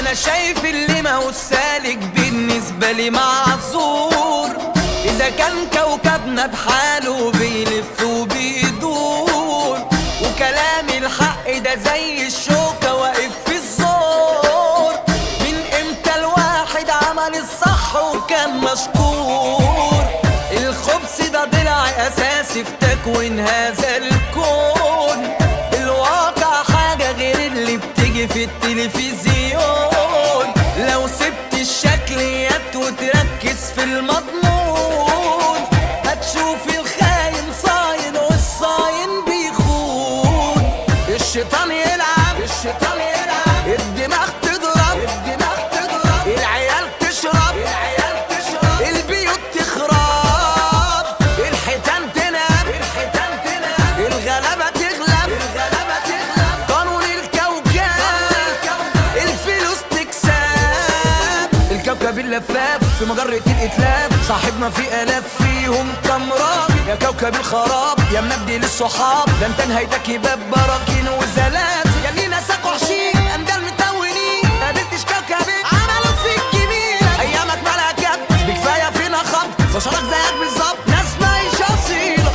انا شايف اللي ما هو سالك بالنسبة لي معذور اذا كان كوكبنا بحاله بيلف وبيدور وكلامي الحق ده زي الشوكة واقف في الزور من امتى الواحد عمل الصح وكان مشكور الخبز ده ضلع اساسي في تكوين هذا الكون الواقع حاجة غير اللي بتيجي في التلفزيون لو سبت الشكليات وتركز في المضمون هتشوف الخاين صاين والصاين بيخون الشيطان يلعب الشيطان يلعب الدماغ تضرب الدماغ تضرب العيال تشرب العيال تشرب البيوت تخرب الحيتان تنام الحيتان تنام الغلبة تغلب الغلبة تغلب قانون الكوكب الفلوس تكسب الكوكب اللفاف في مجرة الإتلاف صاحبنا في آلاف فيهم كم راجل يا كوكب الخراب يا منبدي للصحاب ده انت نهايتك باب براكين وزلات يا اللي ناسك وحشين اندال متونين قابلتش كوكبك عملوا فيك جميلة ايامك مالها كبت بكفاية فينا خبط بشرك زيك بالظبط ناس مايشة اصيلة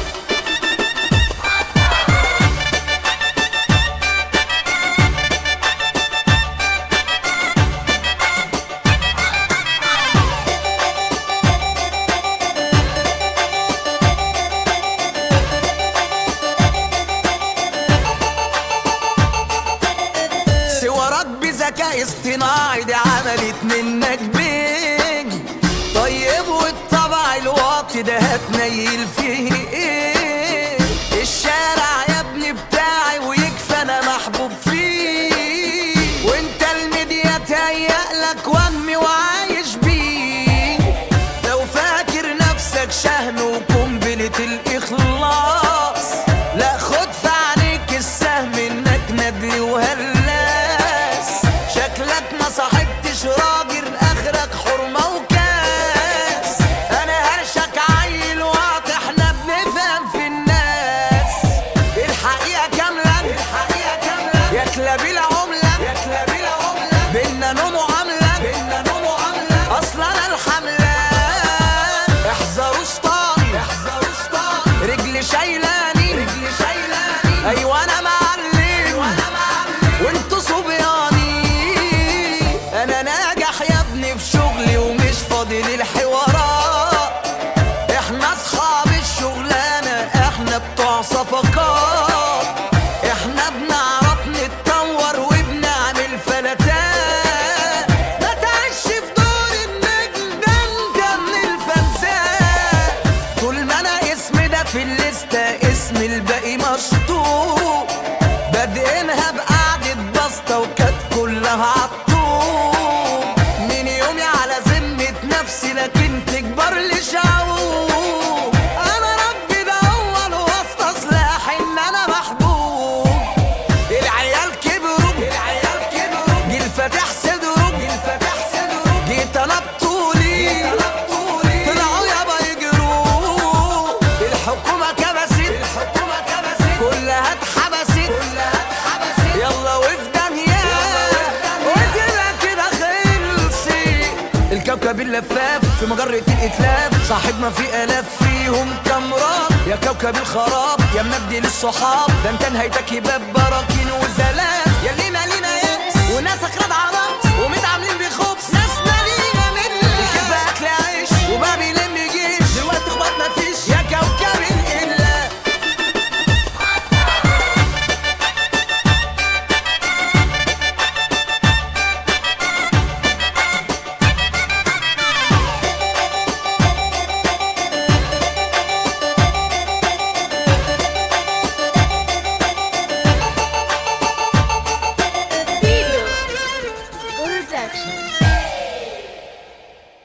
صورك بذكاء اصطناعي دي عملت منك بيج طيب والطبع الواطي ده هتنيل فيه ايه الشارع يا ابني بتاعي ويكفى انا محبوب فيه وانت الميديا تهيألك وهمي وعايش بيه لو فاكر نفسك شهم وقنبلة الإخلاص لا خد في عينيك السهم انك ندري وهلاس شكلك ما صاحبتش راجل اخرك حرمة وكاس انا هرشك عيل واضح احنا بنفهم في الناس الحقيقة كاملة الحقيقة كاملة يا كلاب العملة يا كلاب العملة بينا نوم وعملة بينا نوم وعملة اصلا انا الحملان احذروا شطاني احذروا شطاني رجلي شايلاني رجلي شايلاني ايوه انا معلم وانا معلم وانتوا صبياني انا ناجح يا ابني في شغلي ومش فاضي للحوارات احنا اصحاب الشغلانه احنا بتوع صفقات احنا بنعرف نتطور وبنعمل فلتات ما تعيش في دور النجم ده انت من الفلسات طول ما انا اسمي ده في الليسته اسم الباقي مشطوب بادئينها بقعدة بسطة وكانت كلها عطوب من يومي على ذمة نفسي لكن تكبر لي شعوب انا ربي ده هو الواسطة سلاح ان انا محبوب العيال كبروا العيال كبروا جيل فاتح صدره جيل فاتح صدره جيت انا بطولي طلعوا يابا يجروا الحكومة كبست الحكومة كبست كلها اتحبست كلها اتحبست يلا وفي دنيا وكده كده خلصي الكوكب اللفاف في مجرة الإتلاف صاحبنا في آلاف فيهم كم راج يا كوكب الخراب يا منبدي للصحاب ده انت نهايتك باب براكين وزلات يا اللي مالينا يأس وناسك راد على